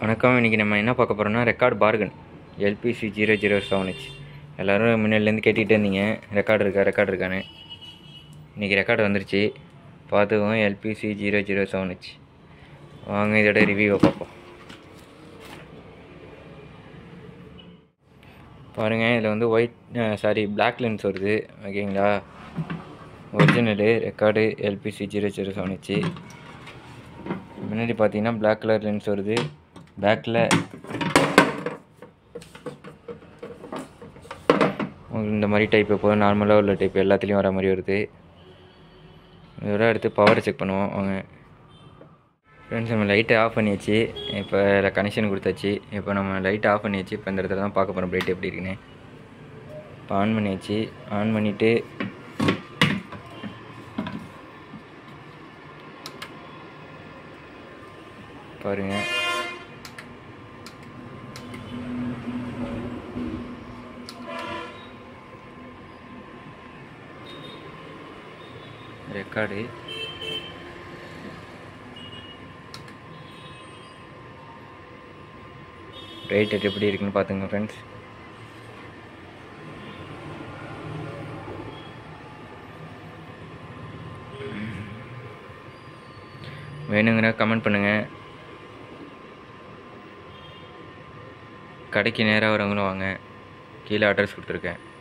வணக்கம் இன்றைக்கி நம்ம என்ன பார்க்க போகிறோம்னா ரெக்கார்ட் பார்கன் LPC zero zero seven H எல்லோரும் முன்னாடிலேருந்து கேட்டுக்கிட்டே இருந்தீங்க ரெக்கார்டு இருக்கா ரெக்கார்டு இருக்கான்னு இன்றைக்கி ரெக்கார்டு வந்துருச்சு பார்த்துக்கோங்க LPC zero zero seven H வாங்க இதோட ரிவ்யூவை பார்ப்போம் பாருங்கள் இதில் வந்து ஒயிட் சாரி Black லென்ஸ் வருது ஓகேங்களா original record LPC zero zero seven H முன்னாடி பார்த்தீங்கன்னா Black கலர் லென்ஸ் வருது பேக்கில் உங்களுக்கு இந்த மாதிரி டைப் இப்போ நார்மலாக உள்ள டைப் எல்லாத்துலேயும் வர மாதிரி வருது இதோட அடுத்து பவர் செக் பண்ணுவோம் வாங்க ஃப்ரெண்ட்ஸ் நம்ம லைட்டை ஆஃப் பண்ணியாச்சு இப்போ கனெக்ஷன் கொடுத்தாச்சு இப்போ நம்ம லைட்டை ஆஃப் பண்ணியாச்சு இப்போ இந்த இடத்துல தான் பார்க்க போகிறோம் லைட் எப்படி இருக்குன்னு இப்போ ஆன் பண்ணியாச்சு ஆன் பண்ணிவிட்டு பாருங்கள் ரெக்கார்டு ரைட் எப்படி இருக்குன்னு பார்த்துங்க ஃப்ரெண்ட்ஸ் வேணுங்கிற கமெண்ட் பண்ணுங்கள் கடைக்கு நேராக வரவங்களும் வாங்க கீழே அட்ரஸ் கொடுத்துருக்கேன்